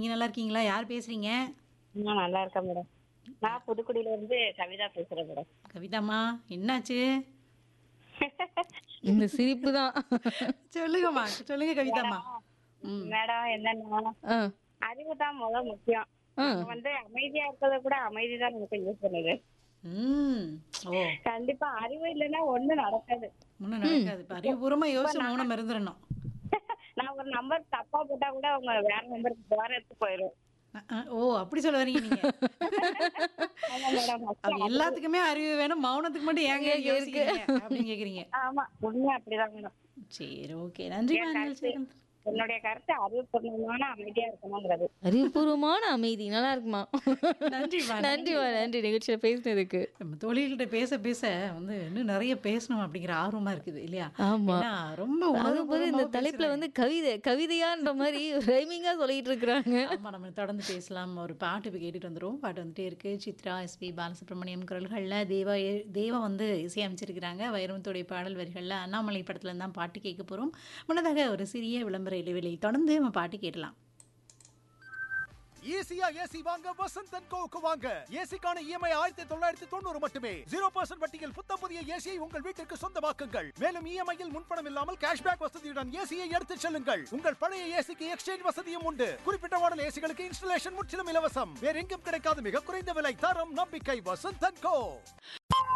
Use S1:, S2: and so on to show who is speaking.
S1: நீங்க நல்லா இருக்கீங்களா யார் பேசுறீங்க
S2: நான் நல்லா இருக்கேன் மேடம் நான் புதுக்குடியில இருந்து கவிதா பேசுறேன் மேடம்
S1: கவிதாம்மா என்னாச்சு
S3: இந்த சிரிப்பு தான்
S1: சொல்லுங்கம்மா சொல்லுங்க கவிதாம்மா ம்
S2: மேடம் என்னன்னா
S3: ஆ,
S2: அறிவு தான் முதல் முக்கியம்
S3: ஆ.
S2: நம்ம வந்து அமைதியா இருக்கிறத கூட அமைதி தான் நமக்கு யூஸ் பண்ணுது
S1: ம் ஓ
S2: கண்டிப்பா அறிவு இல்லைன்னா ஒண்ணும் நடக்காது
S1: ஒன்றும் நடக்காது இப்போ அறிவுபூர்வமா யோசிச்சு மௌனம் இருந்துடணும்
S2: நான் ஒரு நம்பர் தப்பா போட்டா கூட அவங்க வேற நம்பருக்கு போறதுக்கு போயிரும்
S1: அஹ், அஹ், ஓ அப்படி சொல்ல வரீங்க நீங்க
S2: ஆமா மேடம்
S1: அது எல்லாத்துக்குமே அறிவு வேணும் மௌனத்துக்கு மட்டும் ஏங்க
S3: ஏங்க இருக்கு?
S1: யோசிக்கிறீங்க அப்படின்னு கேக்குறீங்க
S2: ஆமா உண்மை அப்படிதான் மேடம்
S1: சரி ஓகே நன்றிமா
S2: என்
S1: நிகழ்ச்சி
S2: என்னுடைய கருத்து அறிவுபூர்வமான அமைதியா இருக்கணுங்கிறது
S3: அறிவுபூர்வமான அமைதி நல்லா இருக்குமா
S1: நன்றிமா
S3: நன்றிமா நன்றி நிகழ்ச்சியில பேசினதுக்கு
S1: நம்ம தொழில்கிட்ட பேச பேச வந்து இன்னும் நிறைய பேசணும் அப்படிங்கிற ஆர்வமா இருக்குது இல்லையா
S3: ஆமா
S1: ஏன்னா ரொம்ப
S3: அதுவும் போது இந்த
S1: உணர்வுபூர்வமா
S3: தலைப்புல
S1: பேசுறாங்க.
S3: வந்து கவிதை கவிதையான்ற மாதிரி ரைமிங்கா சொல்லிட்டு இருக்கிறாங்க
S1: ஆமா நம்ம தொடர்ந்து பேசலாம் ஒரு பாட்டு இப்போ கேட்டுட்டு வந்துரும் பாட்டு வந்துட்டே இருக்கு சித்ரா எஸ்பி பாலசுப்ரமணியம் குரல்கள்ல தேவா எ- தேவா வந்து இசையமைச்சிருக்கிறாங்க வைரமுத்துடைய பாடல் வரிகள்ல அண்ணாமலை படத்துல இருந்து தான் பாட்டு கேட்க போறோம் முன்னதாக ஒரு சிறிய விளம்பர இடைவெளி தொடர்ந்து நம்ம பாட்டு கேட்கலாம்
S4: ஈஸியா ஏசி வாங்க வசந்த் அண்ட் கோவுக்கு வாங்க ஏசிக்கான இஎம்ஐ ஆயிரத்தி தொள்ளாயிரத்தி தொண்ணூறு மட்டுமே ஜீரோ பர்சன்ட் வட்டியில் புத்தம் புதிய ஏசியை உங்கள் வீட்டிற்கு சொந்தமாக்குங்கள் மேலும் இஎம்ஐயில் முன்பணம் இல்லாமல் கேஷ்பேக் வசதியுடன் ஏசியை எடுத்துச் செல்லுங்கள் உங்கள் பழைய ஏசிக்கு எக்ஸ்சேஞ்ச் வசதியும் உண்டு குறிப்பிட்ட மாடல் ஏசிகளுக்கு இன்ஸ்டலேஷன் முற்றிலும் இலவசம் வேற எங்கும் கிடைக்காத மிக குறைந்த விலை தரம் நம்பிக்கை வசந்த் அண்ட் கோ